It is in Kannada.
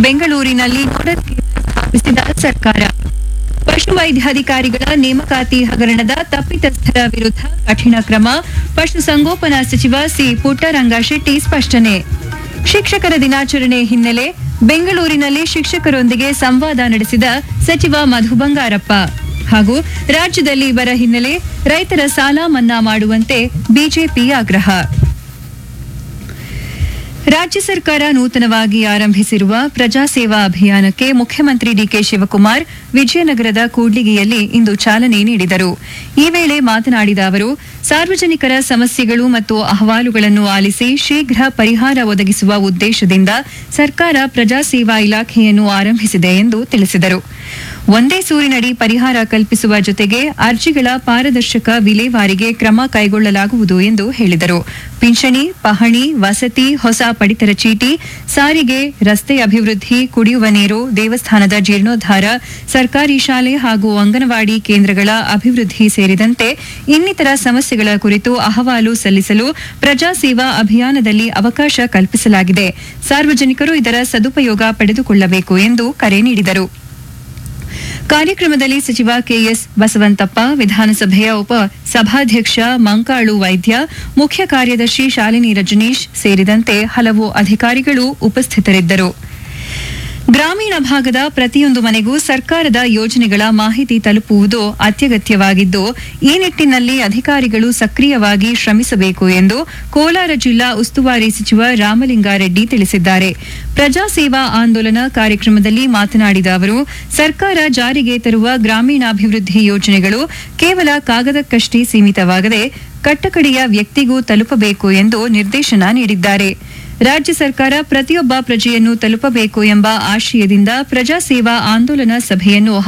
ಬೆಂಗಳೂರಿನಲ್ಲಿ ನೋಡಲ್ ಕೇಂದ್ರ ಸ್ಥಾಪಿಸಿದ ಸರ್ಕಾರ ಪಶುವೈದ್ಯಾಧಿಕಾರಿಗಳ ನೇಮಕಾತಿ ಹಗರಣದ ತಪ್ಪಿತಸ್ಥರ ವಿರುದ್ಧ ಕಠಿಣ ಕ್ರಮ ಪಶುಸಂಗೋಪನಾ ಸಚಿವ ಸಿ ಪುಟ್ಟರಂಗಶೆಟ್ಟಿ ಸ್ಪಷ್ಟನೆ ಶಿಕ್ಷಕರ ದಿನಾಚರಣೆ ಹಿನ್ನೆಲೆ ಬೆಂಗಳೂರಿನಲ್ಲಿ ಶಿಕ್ಷಕರೊಂದಿಗೆ ಸಂವಾದ ನಡೆಸಿದ ಸಚಿವ ಮಧು ಬಂಗಾರಪ್ಪ ಹಾಗೂ ರಾಜ್ಯದಲ್ಲಿ ಬರ ಹಿನ್ನೆಲೆ ರೈತರ ಸಾಲ ಮನ್ನಾ ಮಾಡುವಂತೆ ಬಿಜೆಪಿ ಆಗ್ರಹ ರಾಜ್ಯ ಸರ್ಕಾರ ನೂತನವಾಗಿ ಆರಂಭಿಸಿರುವ ಪ್ರಜಾಸೇವಾ ಅಭಿಯಾನಕ್ಕೆ ಮುಖ್ಯಮಂತ್ರಿ ಡಿಕೆ ಶಿವಕುಮಾರ್ ವಿಜಯನಗರದ ಕೂಡ್ಲಿಗಿಯಲ್ಲಿ ಇಂದು ಚಾಲನೆ ನೀಡಿದರು ಈ ವೇಳೆ ಮಾತನಾಡಿದ ಅವರು ಸಾರ್ವಜನಿಕರ ಸಮಸ್ಯೆಗಳು ಮತ್ತು ಅಹವಾಲುಗಳನ್ನು ಆಲಿಸಿ ಶೀಘ್ರ ಪರಿಹಾರ ಒದಗಿಸುವ ಉದ್ದೇಶದಿಂದ ಸರ್ಕಾರ ಪ್ರಜಾಸೇವಾ ಇಲಾಖೆಯನ್ನು ಆರಂಭಿಸಿದೆ ಎಂದು ತಿಳಿಸಿದರು ಒಂದೇ ಸೂರಿನಡಿ ಪರಿಹಾರ ಕಲ್ಪಿಸುವ ಜೊತೆಗೆ ಅರ್ಜಿಗಳ ಪಾರದರ್ಶಕ ವಿಲೇವಾರಿಗೆ ಕ್ರಮ ಕೈಗೊಳ್ಳಲಾಗುವುದು ಎಂದು ಹೇಳಿದರು ಪಿಂಚಣಿ ಪಹಣಿ ವಸತಿ ಹೊಸ ಪಡಿತರ ಚೀಟಿ ಸಾರಿಗೆ ರಸ್ತೆ ಅಭಿವೃದ್ಧಿ ಕುಡಿಯುವ ನೀರು ದೇವಸ್ಥಾನದ ಜೀರ್ಣೋದ್ಧಾರ ಸರ್ಕಾರಿ ಶಾಲೆ ಹಾಗೂ ಅಂಗನವಾಡಿ ಕೇಂದ್ರಗಳ ಅಭಿವೃದ್ಧಿ ಸೇರಿದಂತೆ ಇನ್ನಿತರ ಸಮಸ್ಯೆಗಳ ಕುರಿತು ಅಹವಾಲು ಸಲ್ಲಿಸಲು ಪ್ರಜಾಸೇವಾ ಅಭಿಯಾನದಲ್ಲಿ ಅವಕಾಶ ಕಲ್ಪಿಸಲಾಗಿದೆ ಸಾರ್ವಜನಿಕರು ಇದರ ಸದುಪಯೋಗ ಪಡೆದುಕೊಳ್ಳಬೇಕು ಎಂದು ಕರೆ ನೀಡಿದರು ಕಾರ್ಯಕ್ರಮದಲ್ಲಿ ಸಚಿವ ಕೆಎಸ್ ಬಸವಂತಪ್ಪ ವಿಧಾನಸಭೆಯ ಉಪ ಸಭಾಧ್ಯಕ್ಷ ಮಂಕಾಳು ವೈದ್ಯ ಮುಖ್ಯ ಕಾರ್ಯದರ್ಶಿ ಶಾಲಿನಿ ರಜನೀಶ್ ಸೇರಿದಂತೆ ಹಲವು ಅಧಿಕಾರಿಗಳು ಉಪಸ್ಥಿತರಿದ್ದರು ಗ್ರಾಮೀಣ ಭಾಗದ ಪ್ರತಿಯೊಂದು ಮನೆಗೂ ಸರ್ಕಾರದ ಯೋಜನೆಗಳ ಮಾಹಿತಿ ತಲುಪುವುದು ಅತ್ಯಗತ್ಯವಾಗಿದ್ದು ಈ ನಿಟ್ಟಿನಲ್ಲಿ ಅಧಿಕಾರಿಗಳು ಸಕ್ರಿಯವಾಗಿ ಶ್ರಮಿಸಬೇಕು ಎಂದು ಕೋಲಾರ ಜಿಲ್ಲಾ ಉಸ್ತುವಾರಿ ಸಚಿವ ರಾಮಲಿಂಗಾರೆಡ್ಡಿ ತಿಳಿಸಿದ್ದಾರೆ ಪ್ರಜಾಸೇವಾ ಆಂದೋಲನ ಕಾರ್ಯಕ್ರಮದಲ್ಲಿ ಮಾತನಾಡಿದ ಅವರು ಸರ್ಕಾರ ಜಾರಿಗೆ ತರುವ ಗ್ರಾಮೀಣಾಭಿವೃದ್ಧಿ ಯೋಜನೆಗಳು ಕೇವಲ ಕಾಗದಕ್ಕಷ್ಟೇ ಸೀಮಿತವಾಗದೆ ಕಟ್ಟಕಡೆಯ ವ್ಯಕ್ತಿಗೂ ತಲುಪಬೇಕು ಎಂದು ನಿರ್ದೇಶನ ನೀಡಿದ್ದಾರೆ ರಾಜ್ಯ ಸರ್ಕಾರ ಪ್ರತಿಯೊಬ್ಬ ಪ್ರಜೆಯನ್ನು ತಲುಪಬೇಕು ಎಂಬ ಆಶಯದಿಂದ ಪ್ರಜಾಸೇವಾ ಆಂದೋಲನ ಸಭೆಯನ್ನು